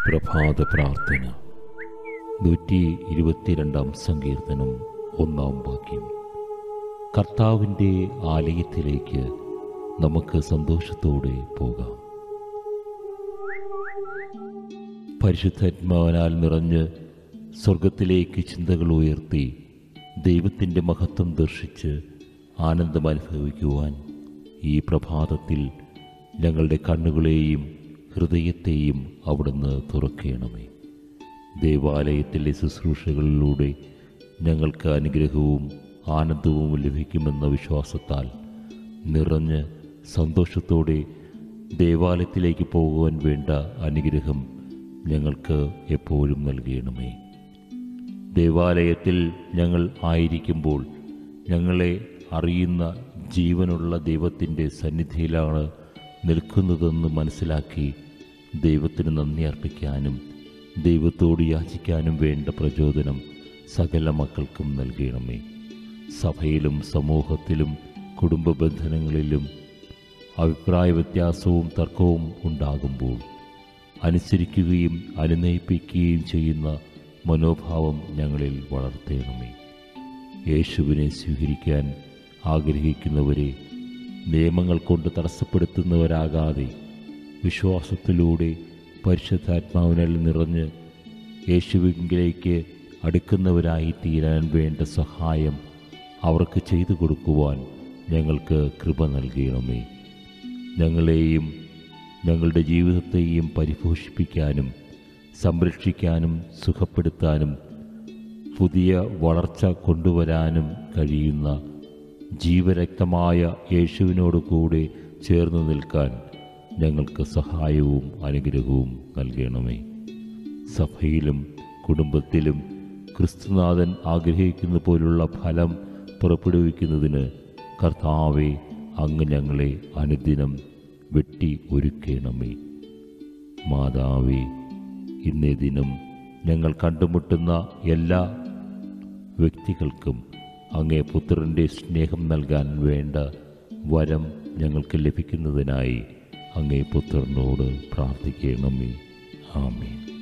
പ്രഭാത പ്രാർത്ഥന നൂറ്റി ഇരുപത്തിരണ്ടാം സങ്കീർത്തനം ഒന്നാം വാക്യം കർത്താവിൻ്റെ ആലയത്തിലേക്ക് നമുക്ക് സന്തോഷത്തോടെ പോകാം പരിശുദ്ധാത്മാവനാൽ നിറഞ്ഞ് സ്വർഗത്തിലേക്ക് ചിന്തകൾ ഉയർത്തി ദൈവത്തിൻ്റെ മഹത്വം ദർശിച്ച് ആനന്ദം അനുഭവിക്കുവാൻ ഈ പ്രഭാതത്തിൽ ഞങ്ങളുടെ കണ്ണുകളെയും ഹൃദയത്തെയും അവിടുന്ന് തുറക്കണമേ ദേവാലയത്തിലെ ശുശ്രൂഷകളിലൂടെ ഞങ്ങൾക്ക് അനുഗ്രഹവും ആനന്ദവും ലഭിക്കുമെന്ന വിശ്വാസത്താൽ നിറഞ്ഞ് സന്തോഷത്തോടെ ദേവാലയത്തിലേക്ക് പോകുവാൻ വേണ്ട അനുഗ്രഹം ഞങ്ങൾക്ക് എപ്പോഴും നൽകണമേ ദേവാലയത്തിൽ ഞങ്ങൾ ആയിരിക്കുമ്പോൾ ഞങ്ങളെ അറിയുന്ന ജീവനുള്ള ദൈവത്തിൻ്റെ സന്നിധിയിലാണ് നിൽക്കുന്നതെന്ന് മനസ്സിലാക്കി ദൈവത്തിന് നന്ദി അർപ്പിക്കാനും ദൈവത്തോട് യാചിക്കാനും വേണ്ട പ്രചോദനം സകല മക്കൾക്കും നൽകണമേ സഭയിലും സമൂഹത്തിലും കുടുംബ ബന്ധനങ്ങളിലും അഭിപ്രായ വ്യത്യാസവും തർക്കവും ഉണ്ടാകുമ്പോൾ അനുസരിക്കുകയും അനുനയിപ്പിക്കുകയും ചെയ്യുന്ന മനോഭാവം ഞങ്ങളിൽ വളർത്തേണമേ യേശുവിനെ സ്വീകരിക്കാൻ ആഗ്രഹിക്കുന്നവരെ നിയമങ്ങൾ കൊണ്ട് തടസ്സപ്പെടുത്തുന്നവരാകാതെ വിശ്വാസത്തിലൂടെ പരിശുദ്ധാത്മാവിനാൽ നിറഞ്ഞ് യേശുവിങ്കിലേക്ക് അടുക്കുന്നവരായി തീരാൻ വേണ്ട സഹായം അവർക്ക് ചെയ്തു കൊടുക്കുവാൻ ഞങ്ങൾക്ക് കൃപ നൽകണമേ ഞങ്ങളെയും ഞങ്ങളുടെ ജീവിതത്തെയും പരിപോഷിപ്പിക്കാനും സംരക്ഷിക്കാനും സുഖപ്പെടുത്താനും പുതിയ വളർച്ച കൊണ്ടുവരാനും കഴിയുന്ന ജീവരക്തമായ യേശുവിനോട് കൂടെ ചേർന്ന് നിൽക്കാൻ ഞങ്ങൾക്ക് സഹായവും അനുഗ്രഹവും നൽകണമേ സഭയിലും കുടുംബത്തിലും ക്രിസ്തുനാഥൻ ആഗ്രഹിക്കുന്ന പോലുള്ള ഫലം പുറപ്പെടുവിക്കുന്നതിന് കർത്താവെ അങ്ങ് ഞങ്ങളെ അനുദിനം വെട്ടി ഒരുക്കണമേ മാതാവേ ഇന്നേ ദിനം ഞങ്ങൾ കണ്ടുമുട്ടുന്ന എല്ലാ വ്യക്തികൾക്കും അങ്ങേ പുത്രൻ്റെ സ്നേഹം നൽകാൻ വേണ്ട വരം ഞങ്ങൾക്ക് ലഭിക്കുന്നതിനായി അങ്ങേ പുത്രനോട് പ്രാർത്ഥിക്കണമേ ആമേൻ